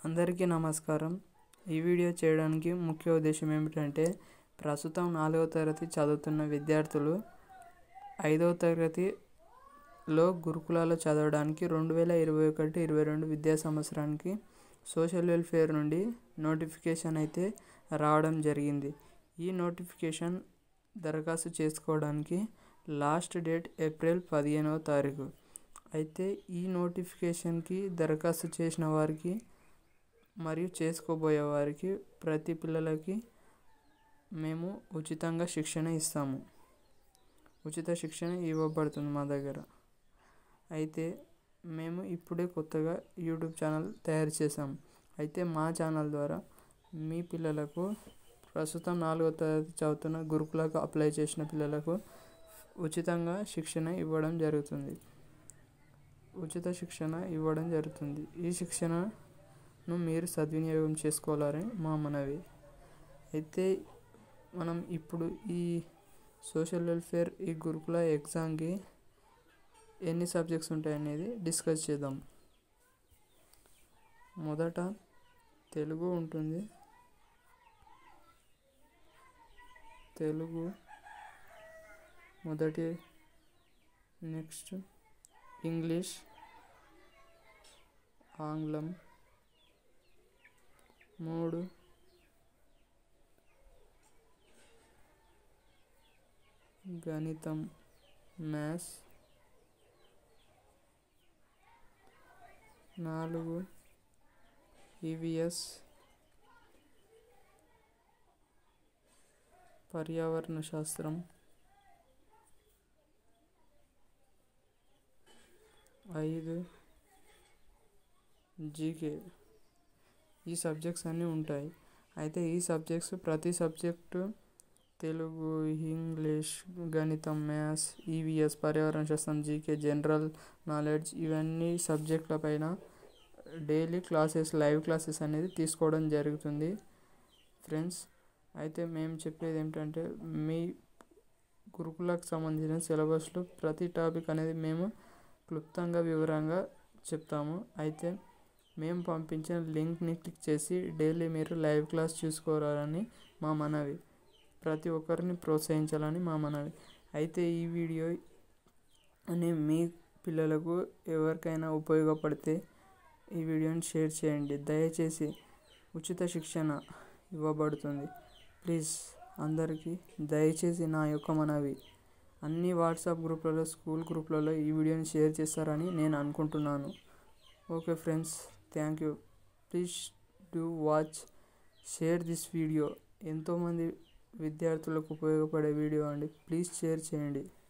అందరికీ నమస్కారం ఈ వీడియో చేయడానికి ముఖ్య ఉద్దేశం ఏమిటంటే ప్రస్తుతం నాలుగవ తరగతి చదువుతున్న విద్యార్థులు ఐదవ తరగతిలో గురుకులాలో చదవడానికి రెండు వేల ఇరవై ఒకటి ఇరవై రెండు విద్యా సంవత్సరానికి సోషల్ వెల్ఫేర్ నుండి నోటిఫికేషన్ అయితే రావడం జరిగింది ఈ నోటిఫికేషన్ దరఖాస్తు చేసుకోవడానికి లాస్ట్ డేట్ ఏప్రిల్ పదిహేనవ తారీఖు అయితే ఈ నోటిఫికేషన్కి దరఖాస్తు చేసిన వారికి మరియు చేసుకోబోయే వారికి ప్రతి పిల్లలకి మేము ఉచితంగా శిక్షణ ఇస్తాము ఉచిత శిక్షణ ఇవ్వబడుతుంది మా దగ్గర అయితే మేము ఇప్పుడే కొత్తగా యూట్యూబ్ ఛానల్ తయారు చేసాం అయితే మా ఛానల్ ద్వారా మీ పిల్లలకు ప్రస్తుతం నాలుగో తరగతి చదువుతున్న గురుకులకు అప్లై చేసిన పిల్లలకు ఉచితంగా శిక్షణ ఇవ్వడం జరుగుతుంది ఉచిత శిక్షణ ఇవ్వడం జరుగుతుంది ఈ శిక్షణను మీరు సద్వినియోగం చేసుకోవాలని మా మనవి అయితే మనం ఇప్పుడు ఈ సోషల్ వెల్ఫేర్ ఈ గురుకుల ఎగ్జామ్కి ఎన్ని సబ్జెక్ట్స్ ఉంటాయనేది డిస్కస్ చేద్దాం మొదట తెలుగు ఉంటుంది తెలుగు మొదటి నెక్స్ట్ ఇంగ్లీష్ ఆంగ్లం మూడు గణితం మ్యాథ్స్ నాలుగు ఈవిఎస్ పర్యావరణ శాస్త్రం ఐదు జీకే ఈ సబ్జెక్ట్స్ అన్నీ ఉంటాయి అయితే ఈ సబ్జెక్ట్స్ ప్రతి సబ్జెక్టు తెలుగు ఇంగ్లీష్ గణితం మ్యాథ్స్ ఈవీఎస్ పర్యావరణ శాస్త్రం జీకే జనరల్ నాలెడ్జ్ ఇవన్నీ సబ్జెక్టుల పైన డైలీ క్లాసెస్ లైవ్ క్లాసెస్ అనేది తీసుకోవడం జరుగుతుంది ఫ్రెండ్స్ అయితే మేము చెప్పేది ఏమిటంటే మీ గురుకులకు సంబంధించిన సిలబస్లో ప్రతి టాపిక్ అనేది మేము క్లుప్తంగా వివరంగా చెప్తాము అయితే మేము పంపించిన లింక్ని క్లిక్ చేసి డైలీ మీరు లైవ్ క్లాస్ చూసుకోవాలని మా మనవి ప్రతి ఒక్కరిని ప్రోత్సహించాలని మా మనవి అయితే ఈ వీడియో అని మీ పిల్లలకు ఎవరికైనా ఉపయోగపడితే ఈ వీడియోని షేర్ చేయండి దయచేసి ఉచిత శిక్షణ ఇవ్వబడుతుంది ప్లీజ్ అందరికీ దయచేసి నా యొక్క మనవి అన్ని వాట్సాప్ గ్రూప్లలో స్కూల్ గ్రూప్లలో ఈ వీడియోని షేర్ చేస్తారని నేను అనుకుంటున్నాను okay friends thank you please do watch share this video ఎంతోమంది విద్యార్థులకు ఉపయోగపడే వీడియో అండి ప్లీజ్ షేర్ చేయండి